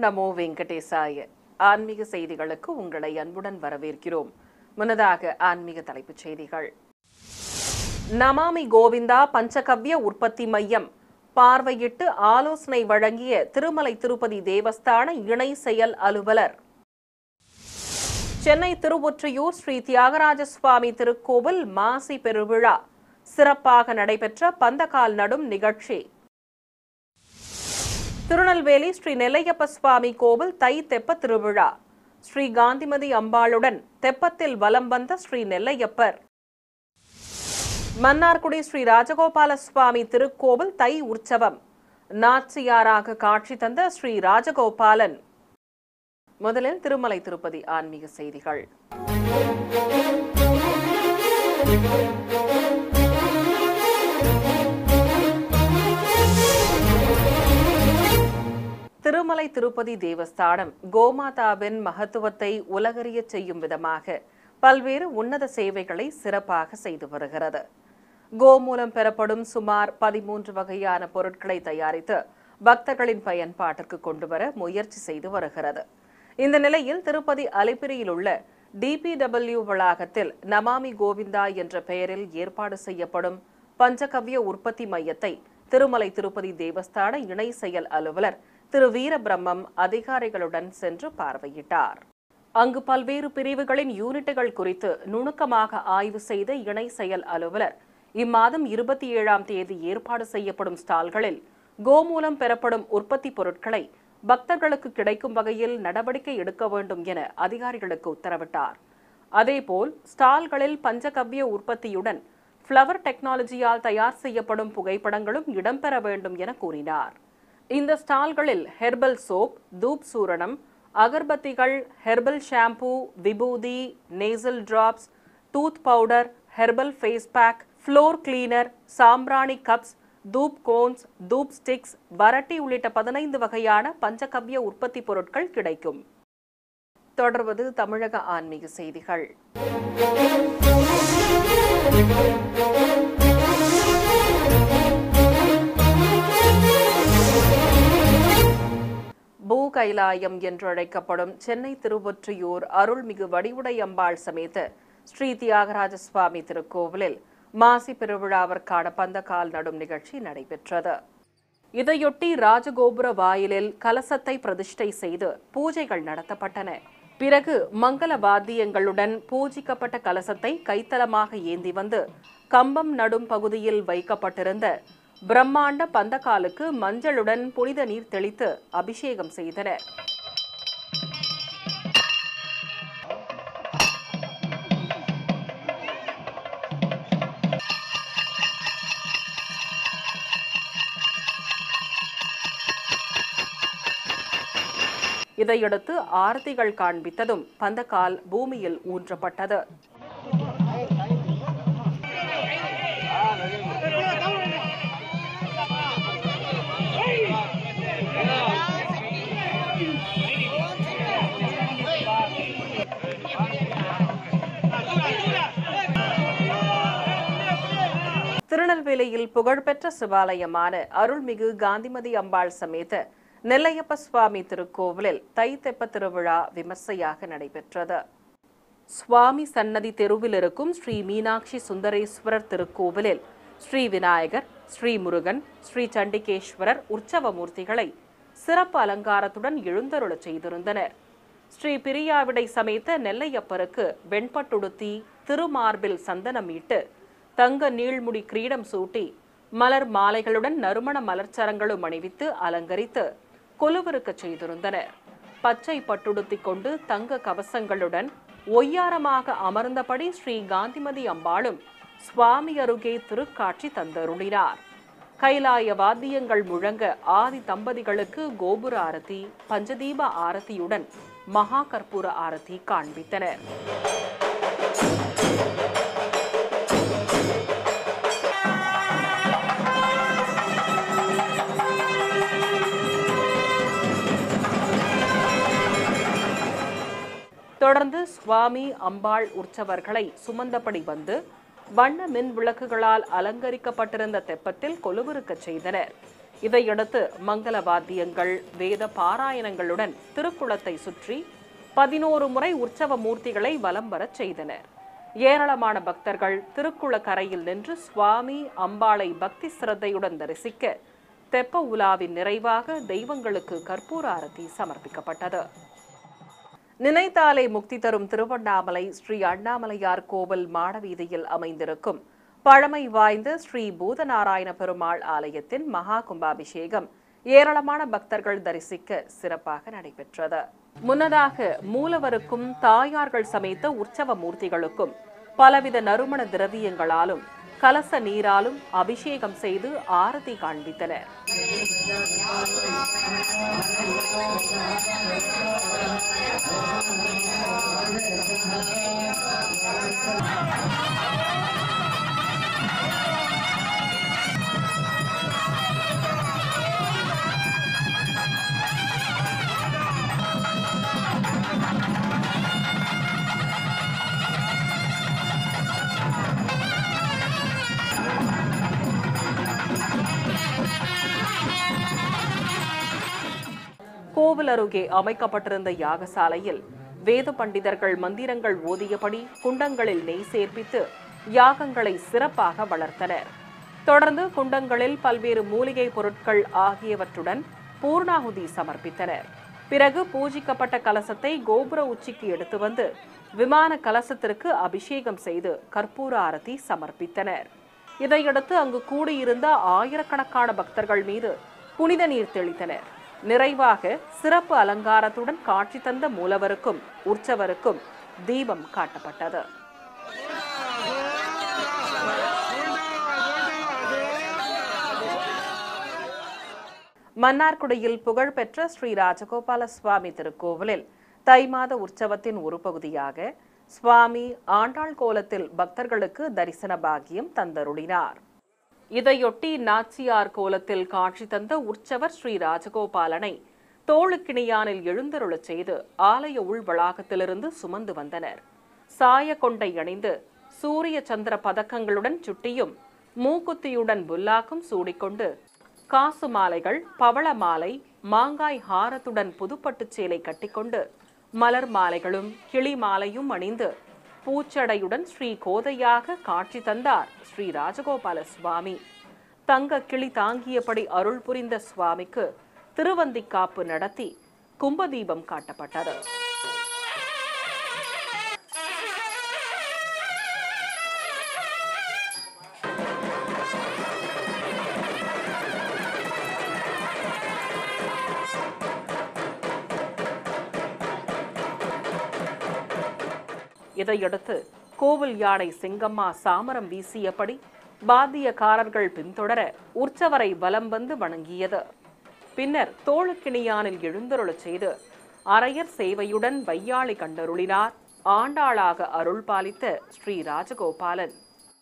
நமோ வெங்கடேசாய ஆன்மீக செய்திகளுக்கு உங்களை அன்புடன் வரவேற்கிறோம் முன்னதாக ஆன்மீக தலைப்புச் செய்திகள் நமாமி கோவிந்தா பஞ்சகவ்ய உற்பத்தி மையம் பார்வையிட்டு ஆலோசனை வழங்கிய திருமலை திருப்பதி தேவஸ்தான இணை செயல் அலுவலர் சென்னை திருவொற்றியூர் ஸ்ரீ தியாகராஜ சுவாமி திருக்கோவில் மாசி பெருவிழா சிறப்பாக நடைபெற்ற பந்தகால் நடும் நிகழ்ச்சி திருநெல்வேலி ஸ்ரீ நெல்லையப்ப சுவாமி கோவில் தை தெப்ப திருவிழா ஸ்ரீ காந்திமதி அம்பாளுடன் தெப்பத்தில் வலம் வந்த ஸ்ரீ நெல்லையப்பர் மன்னார்குடி ஸ்ரீ ராஜகோபால சுவாமி திருக்கோவில் தை உற்சவம் நாச்சியாராக காட்சி தந்த ஸ்ரீ ராஜகோபாலன் முதலில் திருமலை திருப்பதி ஆன்மீக செய்திகள் திருமலை திருப்பதி தேவஸ்தானம் கோமாதாவின் மகத்துவத்தை உலகறியச் செய்யும் விதமாக பல்வேறு உன்னத சேவைகளை சிறப்பாக செய்து வருகிறது கோ மூலம் பெறப்படும் சுமார் பதிமூன்று வகையான பொருட்களை தயாரித்து பக்தர்களின் பயன்பாட்டிற்கு கொண்டுவர முயற்சி செய்து வருகிறது இந்த நிலையில் திருப்பதி அலிப்பிரியில் உள்ள டிபிடபிள்யூ வளாகத்தில் நமாமி கோவிந்தா என்ற பெயரில் ஏற்பாடு செய்யப்படும் பஞ்சகவ்ய உற்பத்தி மையத்தை திருமலை திருப்பதி தேவஸ்தான இணை செயல் அலுவலர் திரு வீரபிரம்மம் அதிகாரிகளுடன் சென்று பார்வையிட்டார் அங்கு பல்வேறு பிரிவுகளின் யூனிட்டுகள் குறித்து நுணுக்கமாக ஆய்வு செய்த இணை செயல் அலுவலர் இம்மாதம் இருபத்தி ஏழாம் தேதி ஏற்பாடு செய்யப்படும் ஸ்டால்களில் கோ மூலம் பெறப்படும் உற்பத்தி பொருட்களை பக்தர்களுக்கு கிடைக்கும் வகையில் நடவடிக்கை எடுக்க வேண்டும் என அதிகாரிகளுக்கு உத்தரவிட்டார் அதேபோல் ஸ்டால்களில் பஞ்சகவ்ய உற்பத்தியுடன் ஃப்ளவர் டெக்னாலஜியால் தயார் செய்யப்படும் புகைப்படங்களும் இடம்பெற வேண்டும் என கூறினார் இந்த ஸ்டால்களில் ஹெர்பல் சோப் தூப் சூரணம் அகர்பத்திகள் ஹெர்பல் ஷாம்பூ விபூதி nasal drops tooth powder herbal face pack floor cleaner சாம்பிராணி cups dhoop cones dhoop sticks வரட்டி உள்ளிட்ட பதினைந்து வகையான பஞ்சகவ்ய உற்பத்தி பொருட்கள் கிடைக்கும் தொடர்வது தமிழக ஆன்மீக செய்திகள் பூ கைலாயம் என்றழைக்கப்படும் சென்னை திருவொற்றியூர் அருள்மிகு வடிவுடையம்பாள் சமேத ஸ்ரீ தியாகராஜ சுவாமி திருக்கோவிலில் மாசி பெருவிழாவிற்கான பந்தக்கால் நடும் நிகழ்ச்சி நடைபெற்றது இதையொட்டி ராஜகோபுர வாயிலில் கலசத்தை பிரதிஷ்டை செய்து பூஜைகள் நடத்தப்பட்டன பிறகு மங்கள வாத்தியங்களுடன் பூஜிக்கப்பட்ட கலசத்தை கைத்தலமாக ஏந்தி வந்து கம்பம் நடும் பகுதியில் வைக்கப்பட்டிருந்த பிரம்மாண்ட பந்தக்காலுக்கு மஞ்சளுடன் புனித நீர் தெளித்து அபிஷேகம் செய்தனர் இதையடுத்து ஆரத்திகள் காண்பித்ததும் பந்தக்கால் பூமியில் ஊன்றப்பட்டது திருநெல்வேலியில் புகழ்பெற்ற சிவாலயமான அருள்மிகு காந்திமதி அம்பாள் சமேத நெல்லையப்ப சுவாமி திருக்கோவிலில் தை தெப்ப திருவிழா விமர்சையாக நடைபெற்றது சுவாமி சன்னதி தெருவில் இருக்கும் ஸ்ரீ மீனாட்சி சுந்தரேஸ்வரர் திருக்கோவிலில் ஸ்ரீ விநாயகர் ஸ்ரீ முருகன் ஸ்ரீ சண்டிகேஸ்வரர் உற்சவ மூர்த்திகளை சிறப்பு அலங்காரத்துடன் எழுந்தருளச் செய்திருந்தனர் ஸ்ரீ பிரியாவிடை சமேத்த நெல்லையப்பருக்கு வெண்பட்டுடுத்தி திருமார்பில் சந்தனமீட்டு தங்க நீள்முடி கிரீடம் சூட்டி மலர் மாலைகளுடன் நறுமண மலர்ச்சரங்களும் அணிவித்து அலங்கரித்து கொலுவிருக்கச் செய்திருந்தனர் பச்சை பட்டுடுத்திக் கொண்டு தங்க கவசங்களுடன் ஒய்யாரமாக அமர்ந்தபடி ஸ்ரீ காந்திமதி அம்பாளும் சுவாமி அருகே திருக்காட்சி தந்தருளினார் கைலாய வாத்தியங்கள் முழங்க ஆதி தம்பதிகளுக்கு கோபுர ஆரத்தி பஞ்சதீப ஆரத்தியுடன் மகா கற்பூர ஆரத்தி காண்பித்தனர் தொடர்ந்து சுவாமி அம்பாள் உற்சவர்களை சுமந்தபடி வந்து வண்ண மின் விளக்குகளால் அலங்கரிக்கப்பட்டிருந்த தெப்பத்தில் கொலுவிருக்கச் செய்தனர் இதையடுத்து மங்கள வாத்தியங்கள் வேத பாராயணங்களுடன் திருக்குளத்தை சுற்றி பதினோரு முறை உற்சவ மூர்த்திகளை வலம் வரச் செய்தனர் ஏராளமான பக்தர்கள் திருக்குள கரையில் நின்று சுவாமி அம்பாளை பக்தி சிரத்தையுடன் தரிசிக்க தெப்ப உலாவின் நிறைவாக தெய்வங்களுக்கு கற்பூர ஆரத்தி சமர்ப்பிக்கப்பட்டது நினைத்தாலே முக்தி தரும் திருவண்ணாமலை ஸ்ரீ அண்ணாமலையார் கோவில் மாடவீதியில் அமைந்திருக்கும் பழமை வாய்ந்த ஸ்ரீ பூதநாராயண பெருமாள் ஆலயத்தின் மகா கும்பாபிஷேகம் ஏராளமான பக்தர்கள் தரிசிக்க சிறப்பாக நடைபெற்றது முன்னதாக மூலவருக்கும் தாயார்கள் சமைத்த உற்சவ மூர்த்திகளுக்கும் பலவித நறுமண திரவியங்களாலும் கலச நீராலும் அபிஷேகம் செய்து ஆரதி காண்பித்தனர் கோவில் அருகே அமைக்கப்பட்டிருந்த யாகசாலையில் வேத பண்டிதர்கள் மந்திரங்கள் ஓதியபடி குண்டங்களில் நெய் சேர்ப்பித்து யாகங்களை சிறப்பாக வளர்த்தனர் தொடர்ந்து குண்டங்களில் பல்வேறு மூலிகை பொருட்கள் ஆகியவற்றுடன் பூர்ணாகுதி சமர்ப்பித்தனர் பிறகு பூஜிக்கப்பட்ட கலசத்தை கோபுர உச்சிக்கு எடுத்து வந்து விமான கலசத்திற்கு அபிஷேகம் செய்து கற்பூர ஆரத்தி சமர்ப்பித்தனர் இதையடுத்து அங்கு கூடியிருந்த ஆயிரக்கணக்கான பக்தர்கள் மீது புனித நீர் தெளித்தனர் நிறைவாக சிறப்பு அலங்காரத்துடன் காட்சி தந்த மூலவருக்கும் உற்சவருக்கும் தீபம் காட்டப்பட்டது மன்னார்குடியில் புகழ்பெற்ற ஸ்ரீ ராஜகோபால சுவாமி திருக்கோவிலில் தை மாத உற்சவத்தின் ஒரு பகுதியாக சுவாமி ஆண்டாள் கோலத்தில் பக்தர்களுக்கு தரிசன பாக்கியம் தந்தருளினார் இதையொட்டி நாச்சியார் கோலத்தில் காட்சி தந்த உற்சவர் ஸ்ரீ ராஜகோபாலனை தோளுக்கிணியானில் எழுந்தருளச் செய்து ஆலய உள் வளாகத்திலிருந்து சுமந்து வந்தனர் சாய கொண்டை அணிந்து சூரிய சந்திர பதக்கங்களுடன் சுட்டியும் மூக்குத்தியுடன் புல்லாக்கும் சூடிக்கொண்டு காசு மாலைகள் பவள மாலை மாங்காய் ஹாரத்துடன் புதுப்பட்டுச் சேலை கட்டிக்கொண்டு மலர் மாலைகளும் கிளி மாலையும் அணிந்து பூச்சடையுடன் ஸ்ரீ கோதையாக காட்சி தந்தார் ஸ்ரீ ராஜகோபால சுவாமி தங்க கிளி தாங்கியபடி அருள் புரிந்த சுவாமிக்கு திருவந்திக்காப்பு நடத்தி கும்பதீபம் காட்டப்பட்டது இதையடுத்து கோவில் யானை செங்கம்மா சாமரம் வீசியபடி வாத்தியக்காரர்கள் பின்தொடர உற்சவரை வலம் வந்து வணங்கியது பின்னர் தோளுக்கிணியானில் எழுந்தருளச் செய்து அரையர் சேவையுடன் வையாளி கண்டருளினார் ஆண்டாளாக அருள் பாலித்த ஸ்ரீ ராஜகோபாலன்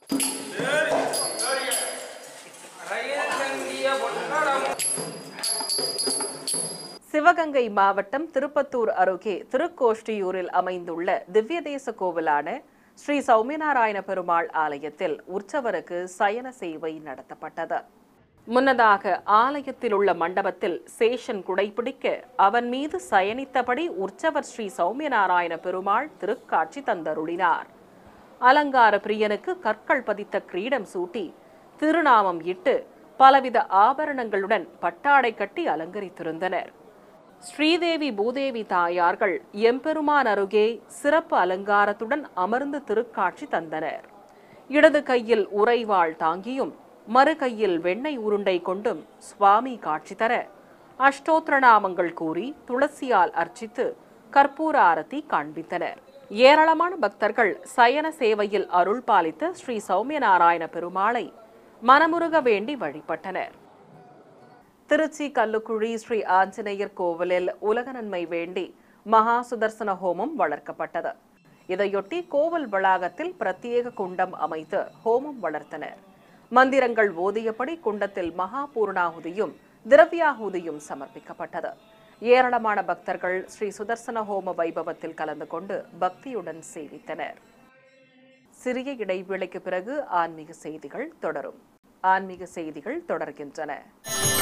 சிவகங்கை மாவட்டம் திருப்பத்தூர் அருகே திருக்கோஷ்டியூரில் அமைந்துள்ள திவ்யதேச கோவிலான ஸ்ரீ சௌமியநாராயண பெருமாள் ஆலயத்தில் உற்சவருக்கு சயன சேவை நடத்தப்பட்டது முன்னதாக ஆலயத்தில் உள்ள மண்டபத்தில் சேஷன் குடைபிடிக்க அவன் மீது சயனித்தபடி உற்சவர் ஸ்ரீ சௌமியநாராயண பெருமாள் திருக்காட்சி தந்தருளினார் அலங்கார பிரியனுக்கு கற்கள் பதித்த கிரீடம் சூட்டி திருநாமம் இட்டு பலவித ஆபரணங்களுடன் பட்டாடை கட்டி அலங்கரித்திருந்தனர் ஸ்ரீதேவி பூதேவி தாயார்கள் எம்பெருமான் அருகே சிறப்பு அலங்காரத்துடன் அமர்ந்து திருக்காட்சி தந்தனர் இடது கையில் உறைவாள் தாங்கியும் மறு கையில் வெண்ணெய் உருண்டை கொண்டும் சுவாமி காட்சி தர அஷ்டோத்திர நாமங்கள் கூறி துளசியால் அர்ச்சித்து கற்பூர ஆரத்தி காண்பித்தனர் ஏராளமான பக்தர்கள் சயன சேவையில் அருள் பாலித்த ஸ்ரீ சௌமியநாராயண பெருமாளை மனமுருக வேண்டி வழிபட்டனர் திருச்சி கல்லுக்குழி ஸ்ரீ ஆஞ்சநேயர் கோவிலில் உலக நன்மை வேண்டி மகா சுதர்சன ஹோமம் வளர்க்கப்பட்டது இதையொட்டி கோவில் வளாகத்தில் பிரத்யேக குண்டம் அமைத்து ஹோமம் வளர்த்தனர் மந்திரங்கள் ஓதியபடி குண்டத்தில் மகா பூர்ணாகுதியும் திரவியாகுதியும் சமர்ப்பிக்கப்பட்டது ஏராளமான பக்தர்கள் ஸ்ரீ சுதர்சன ஹோம வைபவத்தில் கலந்து கொண்டு பக்தியுடன் சேவித்தனர் சிறிய இடைவேளைக்கு பிறகு ஆன்மீக செய்திகள் தொடரும் ஆன்மீக செய்திகள் தொடர்கின்றன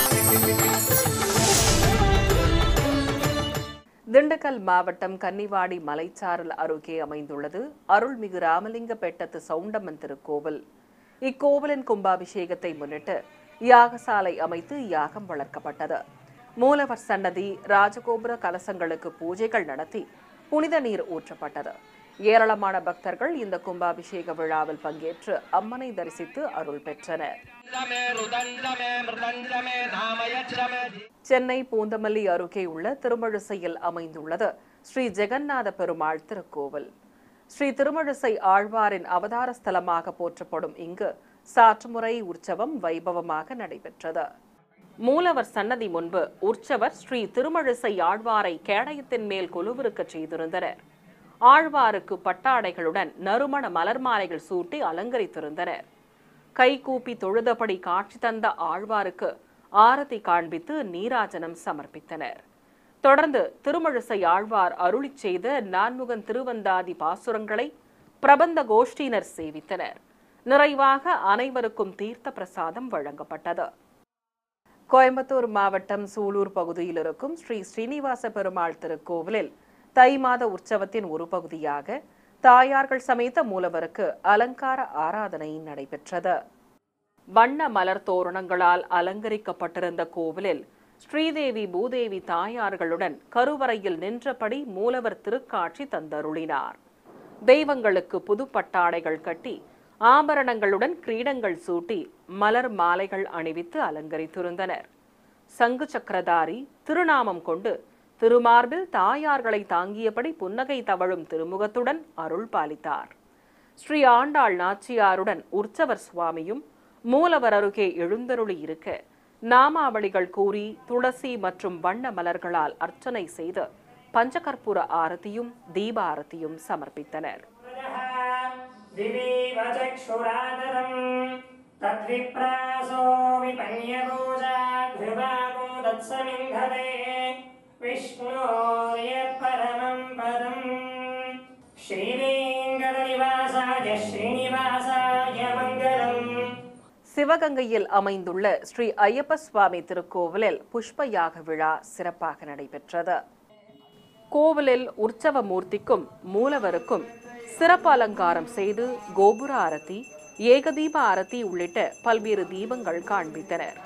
திண்டுக்கல் மாவட்டம் கன்னிவாடி மலைச்சாரல் அருகே அமைந்துள்ளது அருள்மிகு ராமலிங்க பெட்டத்து சவுண்டம்மன் திருக்கோவில் இக்கோவிலின் கும்பாபிஷேகத்தை முன்னிட்டு யாகசாலை அமைத்து யாகம் வளர்க்கப்பட்டது மூலவர் சன்னதி ராஜகோபுர கலசங்களுக்கு பூஜைகள் நடத்தி புனித நீர் ஊற்றப்பட்டது ஏராளமான பக்தர்கள் இந்த கும்பாபிஷேக விழாவில் பங்கேற்று அம்மனை தரிசித்து அருள் பெற்றனர் मे रुदण्ड मे मृदण्ड मे नामयच्छ मे சென்னை பூந்தமல்லி அருகே உள்ள திருமழிசையில் அமைந்துள்ளது ஸ்ரீ ஜெகநாத பெருமாள் திருக்கோவில் ஸ்ரீ திருமழிசை ஆழ்வாரின் அவதார ஸ்தலமாக போற்றப்படும் இங்கு சாற்றுமுறை உற்சவம் வைபவமாக நடைபெற்றது மூலவர் சன்னதி முன்பு உற்சவர் ஸ்ரீ திருமழிசை ஆழ்வாரை கேடயத்தின் மேல் கொலுவிருக்கச் செய்திருந்தனர் ஆழ்வாருக்கு பட்டாடைகளுடன் நறுமண மலர் மாலைகள் சூட்டி அலங்கரித்திருந்தனர் கைகூப்பி தொழுதபடி காட்சி தந்த ஆழ்வாருக்கு ஆரத்தி காண்பித்து நீராஜனம் சமர்ப்பித்தனர் தொடர்ந்து திருமழிசை ஆழ்வார் அருளிச் செய்த நான்முகன் திருவந்தாதி பாசுரங்களை பிரபந்த கோஷ்டியினர் சேவித்தனர் நிறைவாக அனைவருக்கும் தீர்த்த பிரசாதம் வழங்கப்பட்டது கோயம்புத்தூர் மாவட்டம் சூலூர் பகுதியில் இருக்கும் ஸ்ரீ ஸ்ரீனிவாச பெருமாள் திருக்கோவிலில் தை மாத உற்சவத்தின் ஒரு பகுதியாக தாயார்கள் சமேத மூலவருக்கு அலங்கார ஆராதனை நடைபெற்றது வண்ண மலர் தோரணங்களால் அலங்கரிக்கப்பட்டிருந்த கோவிலில் ஸ்ரீதேவி பூதேவி தாயார்களுடன் கருவறையில் நின்றபடி மூலவர் திருக்காட்சி தந்தருளினார் தெய்வங்களுக்கு புது பட்டாடைகள் கட்டி ஆபரணங்களுடன் கிரீடங்கள் சூட்டி மலர் மாலைகள் அணிவித்து அலங்கரித்திருந்தனர் சங்கு சக்கரதாரி திருநாமம் கொண்டு திருமார்பில் தாயார்களை தாங்கியபடி புன்னகை தவழும் திருமுகத்துடன் அருள் பாலித்தார் ஸ்ரீ ஆண்டாள் நாச்சியாருடன் உற்சவர் சுவாமியும் மூலவர் அருகே எழுந்தருளி இருக்க நாமாவளிகள் கூறி துளசி மற்றும் வண்ண மலர்களால் அர்ச்சனை செய்து பஞ்சகற்பூர ஆரத்தியும் தீப ஆரத்தியும் சமர்ப்பித்தனர் दिवीव चक्षुरादरम् तद्विप्रासो विपन्यगोजाभ्युभागो तत्समिन्धते विष्णोर्यत्परमम् पदम् श्रीवेङ्कटनिवासाय श्रीनिवासाय मङ्गलम् சிவகங்கையில் அமைந்துள்ள ஸ்ரீ ஐயப்ப சுவாமி திருக்கோவிலில் புஷ்ப யாக விழா சிறப்பாக நடைபெற்றது கோவிலில் உற்சவ மூர்த்திக்கும் மூலவருக்கும் சிறப்பு அலங்காரம் செய்து கோபுர ஆரத்தி ஏகதீப ஆரத்தி உள்ளிட்ட பல்வேறு தீபங்கள் காண்பித்தனர்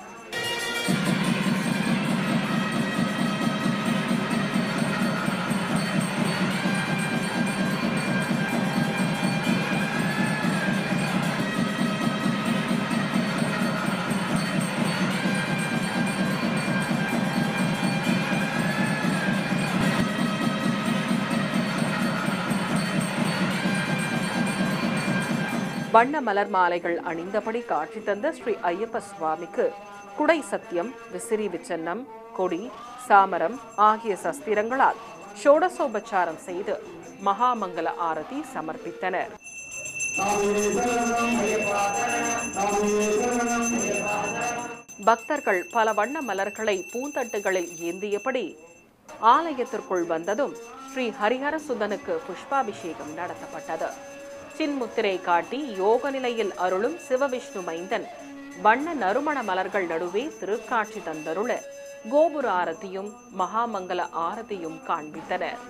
வண்ண மலர் மாலைகள் அணிந்தபடி காட்சி தந்த ஸ்ரீ ஐயப்ப சுவாமிக்கு குடை சத்தியம் விசிறி விச்சன்னம் கொடி சாமரம் ஆகிய சஸ்திரங்களால் ஷோடசோபச்சாரம் செய்து மகாமங்கல ஆரதி சமர்ப்பித்தனர் பக்தர்கள் பல வண்ண மலர்களை பூந்தட்டுகளில் ஏந்தியபடி ஆலயத்திற்குள் வந்ததும் ஸ்ரீ ஹரிஹர சுதனுக்கு புஷ்பாபிஷேகம் நடத்தப்பட்டது சின்முத்திரை காட்டி யோக நிலையில் அருளும் சிவவிஷ்ணு மைந்தன் வண்ண நறுமண மலர்கள் நடுவே திருக்காட்சி தந்தருள கோபுர ஆரத்தியும் மகாமங்கல ஆரத்தியும் காண்பித்தனர்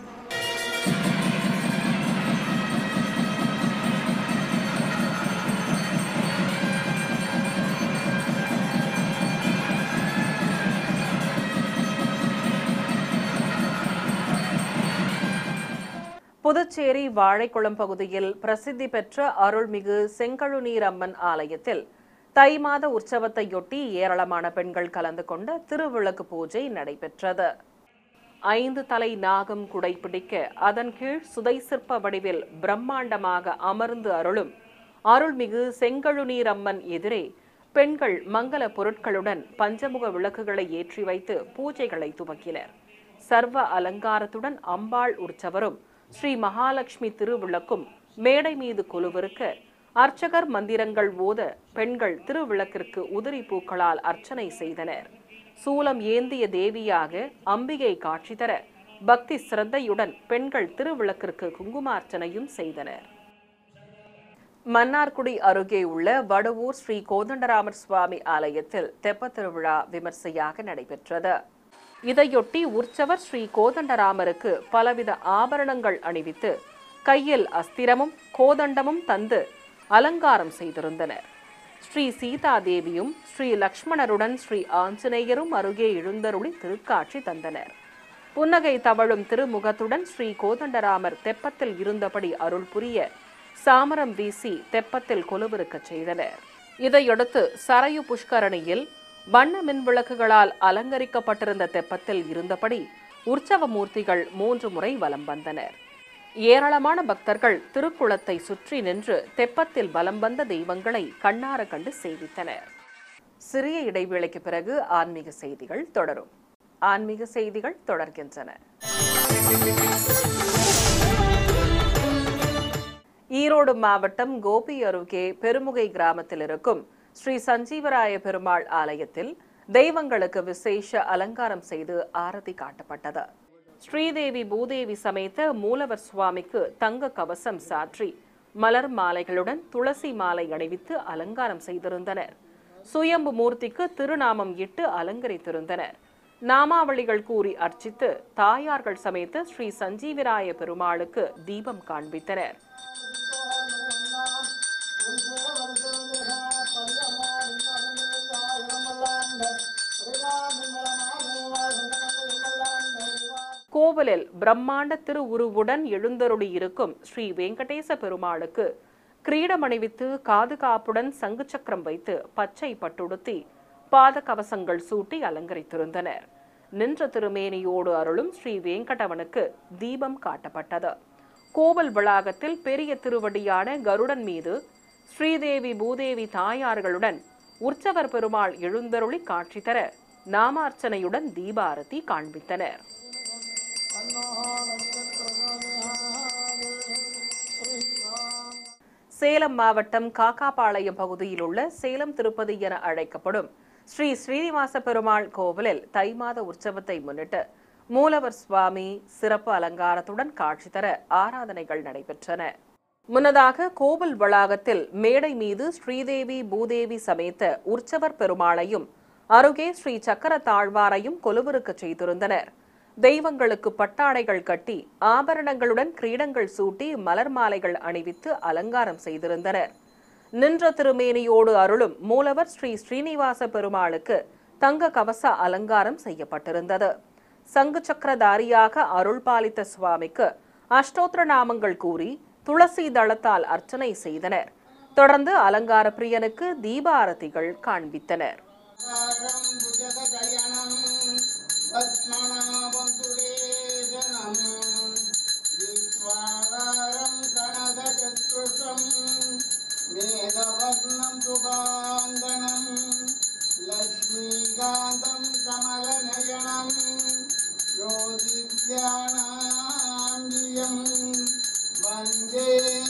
புதுச்சேரி வாழைக்குளம் பகுதியில் பிரசித்தி பெற்ற அருள்மிகு செங்கழுநீர் அம்மன் ஆலயத்தில் தை மாத உற்சவத்தையொட்டி ஏராளமான பெண்கள் கலந்து கொண்ட திருவிளக்கு பூஜை நடைபெற்றது ஐந்து தலை நாகம் குடைப்பிடிக்க அதன் கீழ் சுதை சிற்ப வடிவில் பிரம்மாண்டமாக அமர்ந்து அருளும் அருள்மிகு செங்கழுநீர் அம்மன் எதிரே பெண்கள் மங்கள பொருட்களுடன் பஞ்சமுக விளக்குகளை ஏற்றி வைத்து பூஜைகளை துவக்கினர் சர்வ அலங்காரத்துடன் அம்பாள் உற்சவரும் ஸ்ரீ மகாலட்சுமி திருவிளக்கும் மேடை மீது கொலுவிருக்க அர்ச்சகர் மந்திரங்கள் ஓத பெண்கள் திருவிளக்கிற்கு உதிரி பூக்களால் அர்ச்சனை செய்தனர் சூலம் ஏந்திய தேவியாக அம்பிகை காட்சி தர பக்தி சிரத்தையுடன் பெண்கள் திருவிளக்கிற்கு குங்குமார்ச்சனையும் செய்தனர் மன்னார்குடி அருகே உள்ள வடுவூர் ஸ்ரீ கோதண்டராமர் சுவாமி ஆலயத்தில் தெப்பத் திருவிழா விமர்சையாக நடைபெற்றது இதையொட்டி உற்சவர் ஸ்ரீ கோதண்டராமருக்கு பலவித ஆபரணங்கள் அணிவித்து கையில் அஸ்திரமும் கோதண்டமும் தந்து அலங்காரம் செய்திருந்தனர் ஸ்ரீ சீதாதேவியும் ஸ்ரீ லக்ஷ்மணருடன் ஸ்ரீ ஆஞ்சநேயரும் அருகே எழுந்தருளி திருக்காட்சி தந்தனர் புன்னகை தவழும் திருமுகத்துடன் ஸ்ரீ கோதண்டராமர் தெப்பத்தில் இருந்தபடி அருள் புரிய சாமரம் வீசி தெப்பத்தில் கொலுவிருக்கச் செய்தனர் இதையடுத்து சரையு புஷ்கரணியில் வண்ண மின் விளக்குகளால் அலங்கரிக்கப்பட்டிருந்த தெப்பத்தில் இருந்தபடி உற்சவ மூர்த்திகள் மூன்று முறை வலம் வந்தனர் ஏராளமான பக்தர்கள் திருக்குளத்தை சுற்றி நின்று தெப்பத்தில் வலம் வந்த தெய்வங்களை கண்ணார கண்டு சேவித்தனர் சிறிய இடைவேளைக்கு பிறகு ஆன்மீக செய்திகள் தொடரும் ஆன்மீக செய்திகள் தொடர்கின்றன ஈரோடு மாவட்டம் கோபி அருகே பெருமுகை கிராமத்தில் இருக்கும் ஸ்ரீ சஞ்சீவராய பெருமாள் ஆலயத்தில் தெய்வங்களுக்கு விசேஷ அலங்காரம் செய்து ஆரதி காட்டப்பட்டது ஸ்ரீதேவி பூதேவி சமேத மூலவர் சுவாமிக்கு தங்க கவசம் சாற்றி மலர் மாலைகளுடன் துளசி மாலை அணிவித்து அலங்காரம் செய்திருந்தனர் சுயம்பு மூர்த்திக்கு திருநாமம் இட்டு அலங்கரித்திருந்தனர் நாமாவளிகள் கூறி அர்ச்சித்து தாயார்கள் சமேத ஸ்ரீ சஞ்சீவிராய பெருமாளுக்கு தீபம் காண்பித்தனர் கோவிலில் பிரம்மாண்ட திருவுருவுடன் எழுந்தருளி இருக்கும் ஸ்ரீ வெங்கடேச பெருமாளுக்கு கிரீடம் அணிவித்து காது காப்புடன் சங்கு சக்கரம் வைத்து பச்சை பட்டுடுத்தி பாத கவசங்கள் சூட்டி அலங்கரித்திருந்தனர் நின்ற திருமேனியோடு அருளும் ஸ்ரீ வெங்கடவனுக்கு தீபம் காட்டப்பட்டது கோவில் வளாகத்தில் பெரிய திருவடியான கருடன் மீது ஸ்ரீதேவி பூதேவி தாயார்களுடன் உற்சவர் பெருமாள் எழுந்தருளி காட்சி தர நாமார்ச்சனையுடன் தீபாரதி காண்பித்தனர் சேலம் மாவட்டம் காக்காபாளையம் பகுதியில் உள்ள சேலம் திருப்பதி என அழைக்கப்படும் ஸ்ரீ ஸ்ரீனிவாச பெருமாள் கோவிலில் தை மாத உற்சவத்தை முன்னிட்டு மூலவர் சுவாமி சிறப்பு அலங்காரத்துடன் காட்சி தர ஆராதனைகள் நடைபெற்றன முன்னதாக கோவில் வளாகத்தில் மேடை மீது ஸ்ரீதேவி பூதேவி சமேத உற்சவர் பெருமாளையும் அருகே ஸ்ரீ சக்கர தாழ்வாரையும் கொலுவிருக்கச் செய்திருந்தனர் தெய்வங்களுக்கு பட்டாடைகள் கட்டி ஆபரணங்களுடன் கிரீடங்கள் சூட்டி மலர் மாலைகள் அணிவித்து அலங்காரம் செய்திருந்தனர் நின்ற திருமேனியோடு அருளும் மூலவர் ஸ்ரீ ஸ்ரீனிவாச பெருமாளுக்கு தங்க கவச அலங்காரம் செய்யப்பட்டிருந்தது சங்கு சக்கரதாரியாக அருள் பாலித்த சுவாமிக்கு அஷ்டோத்திர நாமங்கள் கூறி துளசி தளத்தால் அர்ச்சனை செய்தனர் தொடர்ந்து அலங்கார பிரியனுக்கு தீபாரதிகள் காண்பித்தனர் ं भुजगशयनं पद्मनाभं सुरेशनं विश्वाकारं कनकचतुषं मेघवर्णं शुभाङ्गनं लक्ष्मीकान्तं कमलनयनं ज्योतिद्यानाम्बियं वन्दे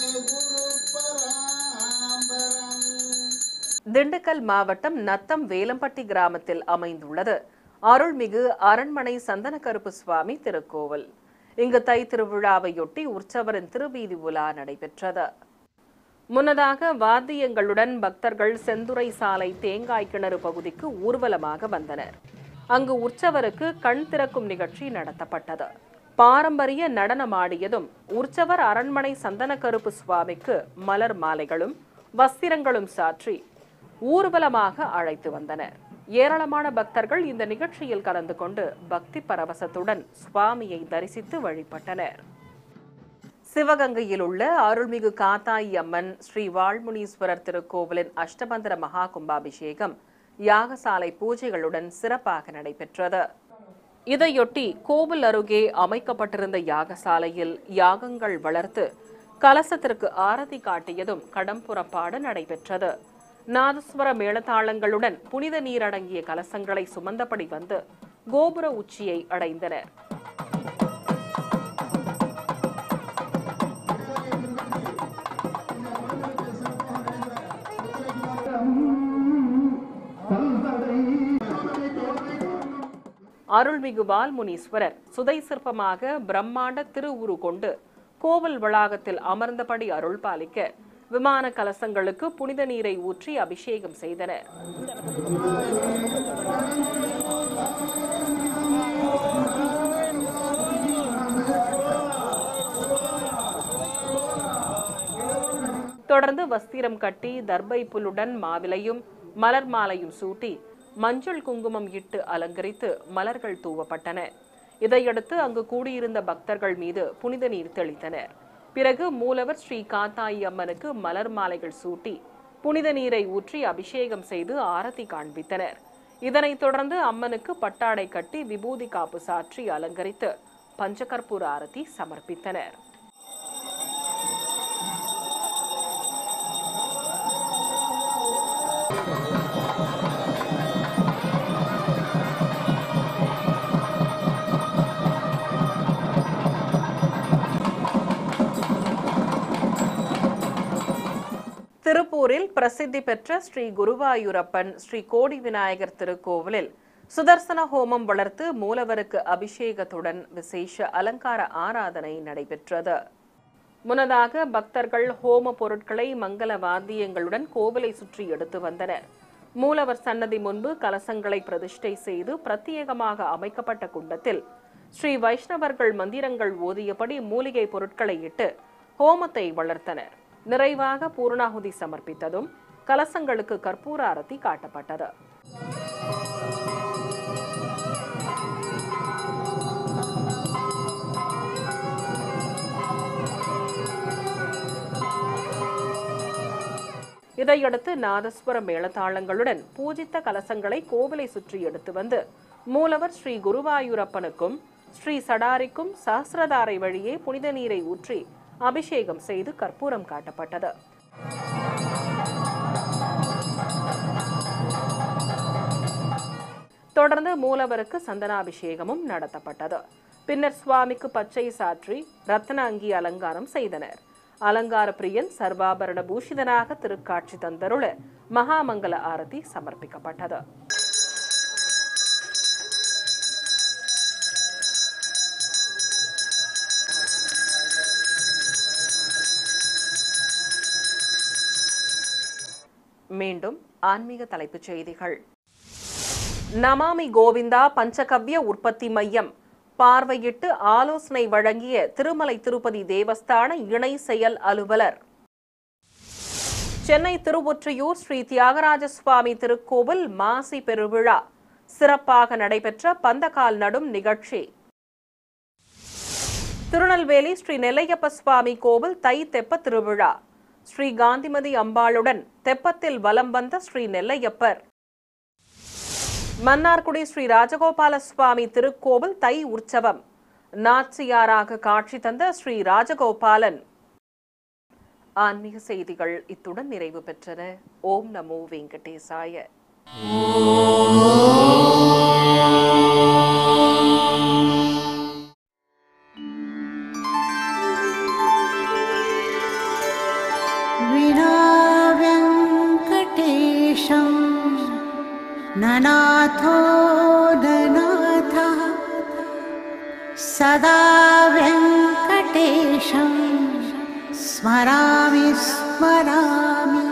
गुरुपराम्बरम् திண்டுக்கல் மாவட்டம் நத்தம் வேலம்பட்டி கிராமத்தில் அமைந்துள்ளது அருள்மிகு அரண்மனை சந்தனக்கருப்பு சுவாமி திருக்கோவில் இங்கு தை திருவிழாவையொட்டி உற்சவரின் திருவீதி உலா நடைபெற்றது முன்னதாக வாத்தியங்களுடன் பக்தர்கள் செந்துறை சாலை தேங்காய் கிணறு பகுதிக்கு ஊர்வலமாக வந்தனர் அங்கு உற்சவருக்கு கண் திறக்கும் நிகழ்ச்சி நடத்தப்பட்டது பாரம்பரிய நடனமாடியதும் உற்சவர் அரண்மனை சந்தனக்கருப்பு சுவாமிக்கு மலர் மாலைகளும் வஸ்திரங்களும் சாற்றி ஊர்வலமாக அழைத்து வந்தனர் ஏராளமான பக்தர்கள் இந்த நிகழ்ச்சியில் கலந்து கொண்டு பக்தி பரவசத்துடன் சுவாமியை தரிசித்து வழிபட்டனர் சிவகங்கையில் உள்ள அருள்மிகு காத்தாயி அம்மன் ஸ்ரீ வால்முனீஸ்வரர் திருக்கோவிலின் அஷ்டபந்தர மகா கும்பாபிஷேகம் யாகசாலை பூஜைகளுடன் சிறப்பாக நடைபெற்றது இதையொட்டி கோவில் அருகே அமைக்கப்பட்டிருந்த யாகசாலையில் யாகங்கள் வளர்த்து கலசத்திற்கு ஆரதி காட்டியதும் கடம்புறப்பாடு நடைபெற்றது நாதஸ்வர மேளதாளங்களுடன் புனித நீர் அடங்கிய கலசங்களை சுமந்தபடி வந்து கோபுர உச்சியை அடைந்தனர் அருள்மிகு வால்முனீஸ்வரர் சுதை சிற்பமாக பிரம்மாண்ட திருவுரு கொண்டு கோவில் வளாகத்தில் அமர்ந்தபடி அருள் பாலிக்க விமான கலசங்களுக்கு புனித நீரை ஊற்றி அபிஷேகம் செய்தனர் தொடர்ந்து வஸ்திரம் கட்டி தர்பை புல்லுடன் மாவிலையும் மலர் மாலையும் சூட்டி மஞ்சள் குங்குமம் இட்டு அலங்கரித்து மலர்கள் தூவப்பட்டன இதையடுத்து அங்கு கூடியிருந்த பக்தர்கள் மீது புனித நீர் தெளித்தனர் பிறகு மூலவர் ஸ்ரீ காத்தாயி அம்மனுக்கு மலர் மாலைகள் சூட்டி புனித நீரை ஊற்றி அபிஷேகம் செய்து ஆரத்தி காண்பித்தனர் இதனைத் தொடர்ந்து அம்மனுக்கு பட்டாடை கட்டி விபூதி காப்பு சாற்றி அலங்கரித்து பஞ்சகற்பூர ஆரத்தி சமர்ப்பித்தனர் திருப்பூரில் பிரசித்தி பெற்ற ஸ்ரீ குருவாயூரப்பன் ஸ்ரீ கோடி விநாயகர் திருக்கோவிலில் சுதர்சன ஹோமம் வளர்த்து மூலவருக்கு அபிஷேகத்துடன் விசேஷ அலங்கார ஆராதனை நடைபெற்றது முன்னதாக பக்தர்கள் ஹோம பொருட்களை மங்கள வாத்தியங்களுடன் கோவிலை சுற்றி எடுத்து வந்தனர் மூலவர் சன்னதி முன்பு கலசங்களை பிரதிஷ்டை செய்து பிரத்யேகமாக அமைக்கப்பட்ட குண்டத்தில் ஸ்ரீ வைஷ்ணவர்கள் மந்திரங்கள் ஓதியபடி மூலிகை பொருட்களை இட்டு ஹோமத்தை வளர்த்தனர் நிறைவாக பூர்ணாகுதி சமர்ப்பித்ததும் கலசங்களுக்கு கற்பூர ஆரத்தி காட்டப்பட்டது இதையடுத்து நாதஸ்வர மேளதாளங்களுடன் பூஜித்த கலசங்களை கோவிலை சுற்றி எடுத்து வந்து மூலவர் ஸ்ரீ குருவாயூரப்பனுக்கும் ஸ்ரீ சடாரிக்கும் சஹசிரதாரை வழியே புனித நீரை ஊற்றி அபிஷேகம் செய்து கற்பூரம் காட்டப்பட்டது தொடர்ந்து மூலவருக்கு சந்தனாபிஷேகமும் நடத்தப்பட்டது பின்னர் சுவாமிக்கு பச்சை சாற்றி ரத்ன அங்கி அலங்காரம் செய்தனர் அலங்கார பிரியன் சர்வாபரண பூஷிதனாக திருக்காட்சி தந்தருள மகாமங்கல ஆரத்தி சமர்ப்பிக்கப்பட்டது மீண்டும் ஆன்மீக தலைப்புச் செய்திகள் நமாமி கோவிந்தா பஞ்சகவ்ய உற்பத்தி மையம் பார்வையிட்டு ஆலோசனை வழங்கிய திருமலை திருப்பதி தேவஸ்தான இணை செயல் அலுவலர் சென்னை திருவொற்றியூர் ஸ்ரீ தியாகராஜ சுவாமி திருக்கோவில் மாசி பெருவிழா சிறப்பாக நடைபெற்ற பந்தகால் நடும் நிகழ்ச்சி திருநெல்வேலி ஸ்ரீ நெல்லையப்ப சுவாமி கோவில் தை தெப்ப திருவிழா ஸ்ரீ காந்திமதி அம்பாளுடன் தெப்பத்தில் வலம் வந்த ஸ்ரீ நெல்லையப்பர் மன்னார்குடி ஸ்ரீ ராஜகோபால சுவாமி திருக்கோவில் தை உற்சவம் நாச்சியாராக காட்சி தந்த ஸ்ரீ ராஜகோபாலன் ஆன்மீக செய்திகள் இத்துடன் நிறைவு பெற்றன ஓம் நமோ வெங்கடேசாய विनाव्यङ्कटेशं ननाथो ननाथः सदा व्यङ्कटेशं स्मरामि स्मरामि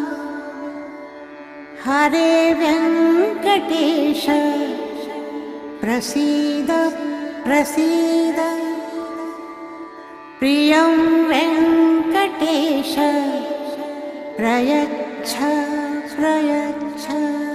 हरे व्यङ्कटेश प्रसीद प्रसीद प्रियं वेङ्कटेश प्रयच्छ प्रयच्छ